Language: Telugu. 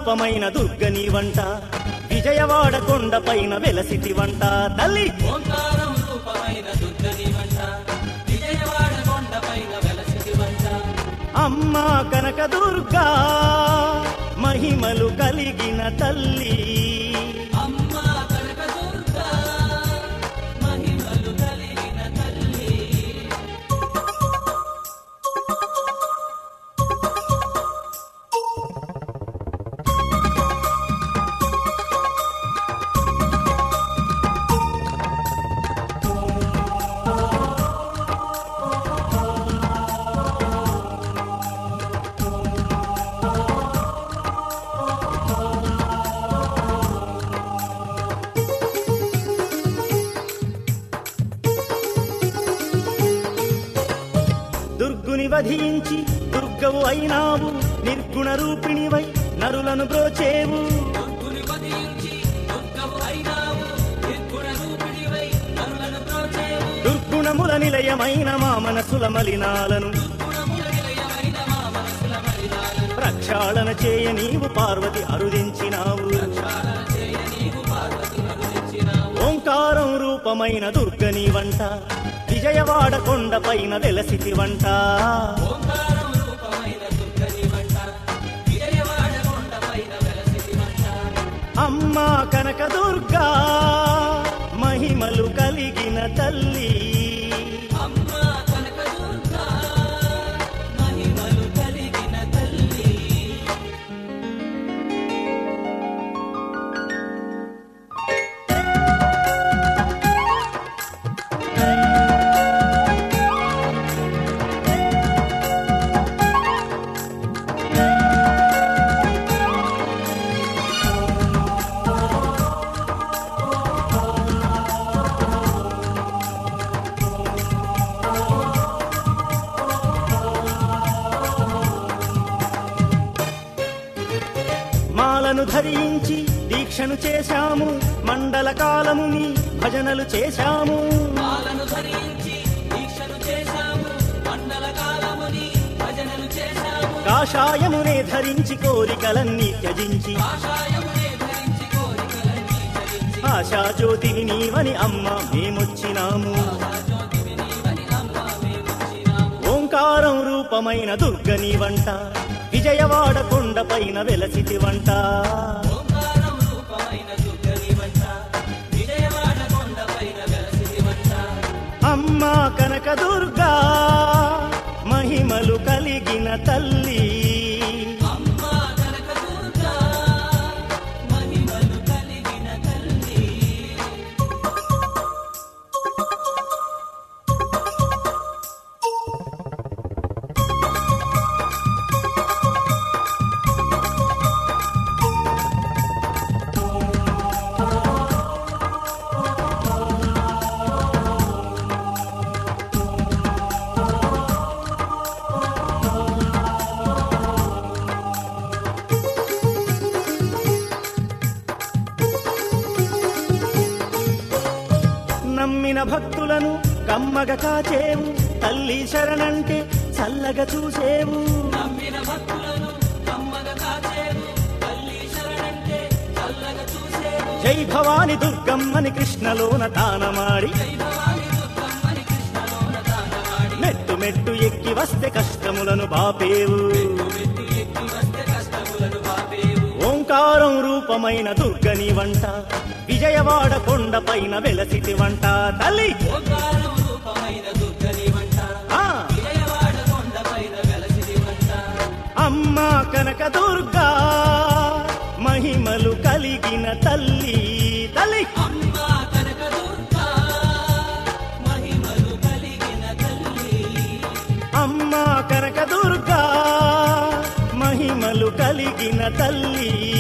రూపమైన దుర్గని వంట విజయవాడ కొండపైన వెలసిటి వంట తల్లి ఓంకారం రూపమైన దుర్గని వంట విజయవాడ కొండపైన వెలసిటి వంట అమ్మా కనక దుర్గా మహిమలు కలిగిన తల్లి అమ్మ కనక దుర్గా మహిమలు కలిగిన తల్లి దుర్గుని వధించి దుర్గవు అయినావు నిర్గుణ రూపిణివై నరులను బ్రోచేవు దుర్గుని వధించి దుర్గవు అయినావు నిర్గుణ రూపిణివై నరులను ప్రోచేవు దుర్గుణముల నిలయమైన మా మనసుల మలినాలను గుణముల నిలయమైన మా మనసుల మలినాలను ప్రక్షాళన చేయ నీవు పార్వతి అరుదించినావు చాలన చేయ నీవు పార్వతి అనుదించినావు ఓంకారం రూపమైన దుర్గని వంట విజయవాడ కొండపైన వెలసిటి వంట ఓంకారం రూపమైన దుర్గని వంట విజయవాడ కొండపైన వెలసిటి వంట అమ్మా కనక దుర్గా మహిమలు కలిగిన తల్లి అమ్మ కనక దుర్గా మహిమలు కలిగిన తల్లి మాలను ధరించి దీక్షను చేశాము మండల కాలముని భజనలు చేశాము పాలను ధరించి దీక్షను చేశాము మండల కాలముని భజనలు చేశాము కాషాయమునే ధరించి కోరికలన్నీ త్యజించి కాషాయమునే ధరించి కోరికలన్నీ చరించి ఆశా జ్యోతిని నీవని అమ్మ మేమొచ్చినాము జ్యోతివి నీవని అమ్మ మేమొచ్చినాము ఓంకారం రూపమైన దుర్గని వంట విజయవాడ కొండపైన వెలసిటి వంట ఓంకారం రూపమైన దుర్గని వంట విజయవాడ కొండపైన వెలసిటి వంట అమ్మా కనక దుర్గా మహిమలు కలిగిన తల్లి అమ్మ కనక దుర్గా మహిమలు కలిగిన తల్లి నమ్మిన భక్తులను కమ్మగ కాచేవు తల్లి శరణంటే చల్లగా చూసేవు నమ్మిన భక్తులను కమ్మగ కాచేవు తల్లి శరణంటే చల్లగా చూసేవు జై భవాని దుర్గమ్మని కృష్ణలోన తానమాడి భవాని దుర్గమ్మని కృష్ణలోన దానవాడి మెట్టు మెట్టు ఎక్కి వస్తే కష్టములను బాపేవు మెట్టు ఎక్కి వస్తే కష్టములను బాపేవు ఓంకారం రూపమైన దుర్గని వంట విజయవాడ కొండపైన వెలసిటి వంట తల్లి ఓంకారం రూపమైన దుర్గని వంట ఆ విజయవాడ కొండపైన వెలసిది వంట అమ్మా కనక దుర్గా మహిమలు కలిగిన తల్లి తల్లి అమ్మ కనక దుర్గా మహిమలు కలిగిన తల్లి అమ్మా కనక దుర్గా మహిమలు కలిగిన తల్లి